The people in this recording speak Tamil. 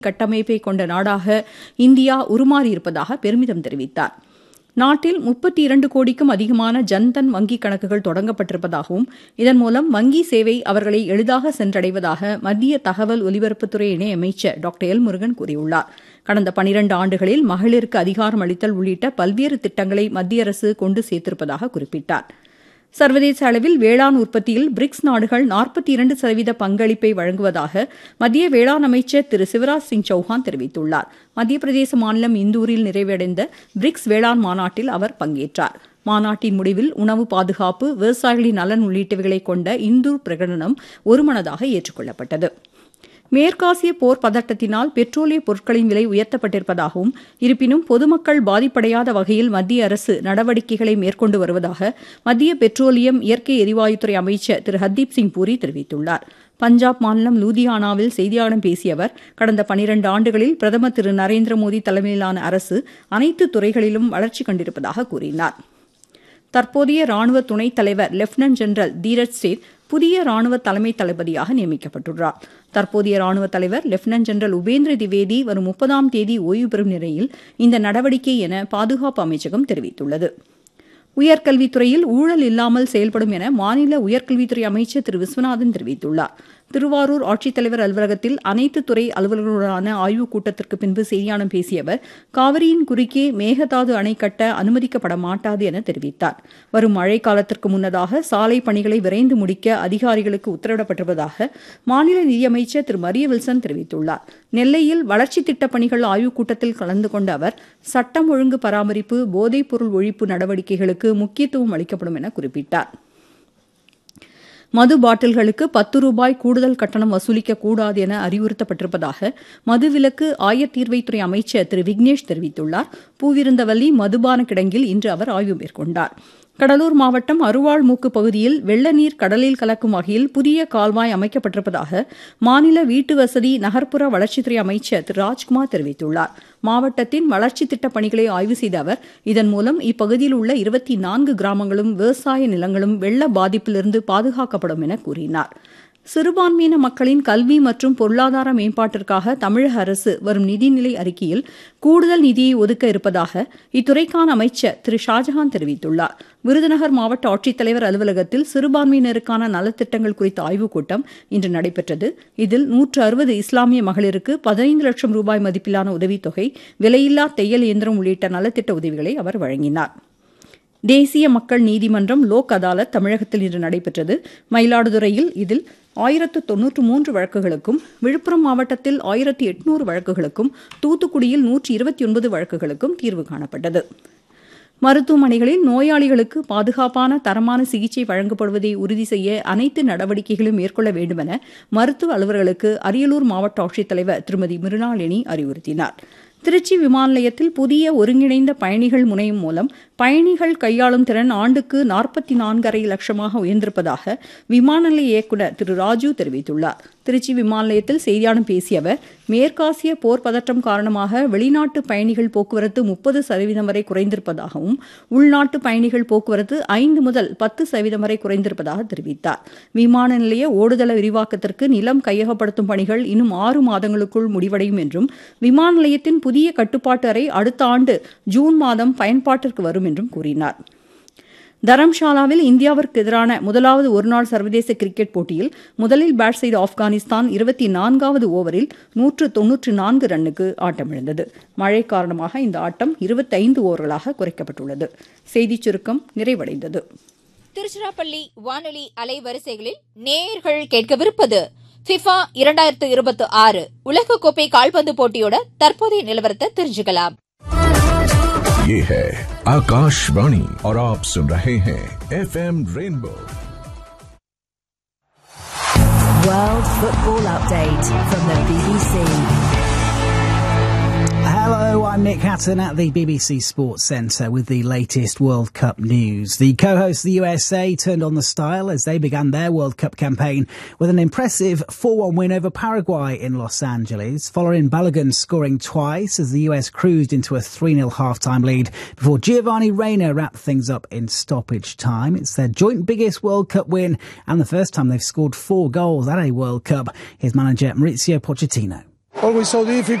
கட்டமைப்பை கொண்ட நாடாக இந்தியா உருமாறியிருப்பதாக பெருமிதம் தெரிவித்தார் நாட்டில் முப்பத்தி இரண்டு கோடிக்கும் அதிகமான ஜன்தன் வங்கிக் கணக்குகள் தொடங்கப்பட்டிருப்பதாகவும் இதன் மூலம் வங்கி சேவை அவர்களை எளிதாக சென்றடைவதாக மத்திய தகவல் ஒலிபரப்புத்துறை இணையமைச்சர் டாக்டர் எல் முருகன் கூறியுள்ளார் கடந்த பனிரண்டு ஆண்டுகளில் மகளிருக்கு அதிகாரம் அளித்தல் உள்ளிட்ட பல்வேறு திட்டங்களை மத்திய அரசு கொண்டு சேர்த்திருப்பதாக குறிப்பிட்டார் சர்வதேச அளவில் வேளாண் உற்பத்தியில் பிரிக்ஸ் நாடுகள் நாற்பத்தி இரண்டு சதவீத பங்களிப்பை வழங்குவதாக மத்திய வேளாண் அமைச்சர் திரு சிவராஜ் சிங் சௌஹான் தெரிவித்துள்ளார் மத்திய பிரதேச மாநிலம் இந்தூரில் நிறைவடைந்த பிரிக்ஸ் வேளாண் மாநாட்டில் அவர் பங்கேற்றார் மாநாட்டின் முடிவில் உணவு பாதுகாப்பு விவசாயிகளின் நலன் உள்ளிட்டவைகளை கொண்ட இந்தூர் பிரகடனம் ஒருமனதாக ஏற்றுக்கொள்ளப்பட்டது மேற்காசிய போர் பதட்டத்தினால் பெட்ரோலிய பொருட்களின் விலை உயர்த்தப்பட்டிருப்பதாகவும் இருப்பினும் பொதுமக்கள் பாதிப்படையாத வகையில் மத்திய அரசு நடவடிக்கைகளை மேற்கொண்டு வருவதாக மத்திய பெட்ரோலியம் இயற்கை எரிவாயுத்துறை அமைச்சர் திரு ஹர்தீப் சிங் பூரி தெரிவித்துள்ளார் பஞ்சாப் மாநிலம் லூதியானாவில் செய்தியாளர்களிடம் பேசிய அவர் கடந்த பனிரண்டு ஆண்டுகளில் பிரதமர் திரு நரேந்திர மோடி தலைமையிலான அரசு அனைத்து துறைகளிலும் வளர்ச்சி கண்டிருப்பதாக கூறினார் தற்போதைய ராணுவ துணைத் தலைவர் லெப்டினன்ட் ஜெனரல் தீரஜ் சேத் புதிய ராணுவ தலைமை தளபதியாக நியமிக்கப்பட்டுள்ளார் தற்போதைய ராணுவ தலைவர் லெப்டினன்ட் ஜெனரல் உபேந்திர திவேதி வரும் முப்பதாம் தேதி ஓய்வு பெறும் நிலையில் இந்த நடவடிக்கை என பாதுகாப்பு அமைச்சகம் தெரிவித்துள்ளது உயர்கல்வித்துறையில் ஊழல் இல்லாமல் செயல்படும் என மாநில உயர்கல்வித்துறை அமைச்சர் திரு விஸ்வநாதன் தெரிவித்துள்ளார் திருவாரூர் ஆட்சித்தலைவர் அலுவலகத்தில் அனைத்து துறை அலுவலர்களுடனான ஆய்வுக் கூட்டத்திற்கு பின்பு செய்தியாளர் பேசிய அவர் காவிரியின் குறுக்கே மேகதாது அணை கட்ட அனுமதிக்கப்பட மாட்டாது என தெரிவித்தார் வரும் மழைக்காலத்திற்கு முன்னதாக சாலை பணிகளை விரைந்து முடிக்க அதிகாரிகளுக்கு உத்தரவிடப்பட்டிருப்பதாக மாநில நிதியமைச்சர் திரு மரிய வில்சன் தெரிவித்துள்ளார் நெல்லையில் வளர்ச்சித் திட்டப் பணிகள் ஆய்வுக் கூட்டத்தில் கலந்து கொண்ட அவர் சட்டம் ஒழுங்கு பராமரிப்பு போதைப்பொருள் ஒழிப்பு நடவடிக்கைகளுக்கு முக்கியத்துவம் அளிக்கப்படும் என குறிப்பிட்டார் மது பாட்டில்களுக்கு பத்து ரூபாய் கூடுதல் கட்டணம் வசூலிக்கக்கூடாது என அறிவுறுத்தப்பட்டிருப்பதாக மதுவிலக்கு ஆயத்தீர்வைத்துறை அமைச்சர் திரு விக்னேஷ் தெரிவித்துள்ளார் பூவிருந்தவல்லி மதுபான கிடங்கில் இன்று அவர் ஆய்வு மேற்கொண்டார் கடலூர் மாவட்டம் அருவாள்மூக்கு பகுதியில் வெள்ள நீர் கடலில் கலக்கும் வகையில் புதிய கால்வாய் அமைக்கப்பட்டிருப்பதாக மாநில வீட்டு வசதி நகர்ப்புற வளர்ச்சித்துறை அமைச்சர் திரு ராஜ்குமார் தெரிவித்துள்ளார் மாவட்டத்தின் வளர்ச்சித் திட்டப் பணிகளை ஆய்வு செய்த அவர் இதன் மூலம் இப்பகுதியில் உள்ள இருபத்தி நான்கு கிராமங்களும் விவசாய நிலங்களும் வெள்ள பாதிப்பிலிருந்து பாதுகாக்கப்படும் என கூறினார் சிறுபான்மையின மக்களின் கல்வி மற்றும் பொருளாதார மேம்பாட்டிற்காக தமிழக அரசு வரும் நிதிநிலை அறிக்கையில் கூடுதல் நிதியை ஒதுக்க இருப்பதாக இத்துறைக்கான அமைச்சர் திரு ஷாஜஹான் தெரிவித்துள்ளார் விருதுநகர் மாவட்ட ஆட்சித்தலைவர் அலுவலகத்தில் சிறுபான்மையினருக்கான நலத்திட்டங்கள் குறித்த ஆய்வுக் கூட்டம் இன்று நடைபெற்றது இதில் நூற்று அறுபது இஸ்லாமிய மகளிருக்கு பதினைந்து லட்சம் ரூபாய் மதிப்பிலான உதவித்தொகை விலையில்லா தையல் இயந்திரம் உள்ளிட்ட நலத்திட்ட உதவிகளை அவர் வழங்கினார் தேசிய மக்கள் நீதிமன்றம் லோக் அதாலத் தமிழகத்தில் இன்று நடைபெற்றது மயிலாடுதுறையில் இதில் ஆயிரத்து தொன்னூற்று மூன்று வழக்குகளுக்கும் விழுப்புரம் மாவட்டத்தில் ஆயிரத்தி எட்நூறு வழக்குகளுக்கும் தூத்துக்குடியில் நூற்றி இருபத்தி ஒன்பது வழக்குகளுக்கும் தீர்வு காணப்பட்டது மருத்துவமனைகளில் நோயாளிகளுக்கு பாதுகாப்பான தரமான சிகிச்சை வழங்கப்படுவதை உறுதி செய்ய அனைத்து நடவடிக்கைகளும் மேற்கொள்ள வேண்டுமென மருத்துவ அலுவலர்களுக்கு அரியலூர் மாவட்ட ஆட்சித்தலைவர் திருமதி மிருணாளினி அறிவுறுத்தினார் திருச்சி விமான நிலையத்தில் புதிய ஒருங்கிணைந்த பயணிகள் முனையம் மூலம் பயணிகள் கையாளும் திறன் ஆண்டுக்கு நாற்பத்தி நான்கரை லட்சமாக உயர்ந்திருப்பதாக விமான நிலைய இயக்குநர் திரு ராஜு தெரிவித்துள்ளார் திருச்சி விமான நிலையத்தில் செய்தியாளர் பேசிய அவர் மேற்காசிய போர் பதற்றம் காரணமாக வெளிநாட்டு பயணிகள் போக்குவரத்து முப்பது சதவீதம் வரை குறைந்திருப்பதாகவும் உள்நாட்டு பயணிகள் போக்குவரத்து ஐந்து முதல் பத்து சதவீதம் வரை குறைந்திருப்பதாக தெரிவித்தார் விமான நிலைய ஓடுதள விரிவாக்கத்திற்கு நிலம் கையகப்படுத்தும் பணிகள் இன்னும் ஆறு மாதங்களுக்குள் முடிவடையும் என்றும் விமான நிலையத்தின் புதிய கட்டுப்பாட்டு அறை அடுத்த ஆண்டு ஜூன் மாதம் பயன்பாட்டிற்கு வரும் என்றும் கூறினார் தரம்ஷாலாவில் இந்தியாவிற்கு எதிரான முதலாவது ஒருநாள் சர்வதேச கிரிக்கெட் போட்டியில் முதலில் பேட் செய்த ஆப்கானிஸ்தான் இருபத்தி நான்காவது ஓவரில் நூற்று தொன்னூற்று நான்கு ரன்னுக்கு ஆட்டமிழந்தது மழை காரணமாக இந்த ஆட்டம் இருபத்தைந்து ஓவர்களாக குறைக்கப்பட்டுள்ளது செய்திச் சுருக்கம் நிறைவடைந்தது திருச்சிராப்பள்ளி வானொலி அலைவரிசைகளில் நேயர்கள் கேட்கவிருப்பது ஃபிஃபா இரண்டாயிரத்து இருபத்தி ஆறு உலகக்கோப்பை கால்பந்து போட்டியோட தற்போதைய நிலவரத்தை தெரிஞ்சுக்கலாம் ये है आकाशवाणी और आप सुन रहे हैं F M rainbow World Football Update from the BBC. Hello, I'm Nick Hatton at the BBC Sports Centre with the latest World Cup news. The co-hosts of the USA turned on the style as they began their World Cup campaign with an impressive 4-1 win over Paraguay in Los Angeles, following Balogun scoring twice as the US cruised into a 3-0 half-time lead before Giovanni Reina wrapped things up in stoppage time. It's their joint biggest World Cup win and the first time they've scored four goals at a World Cup. Here's manager Maurizio Pochettino. always so difficult.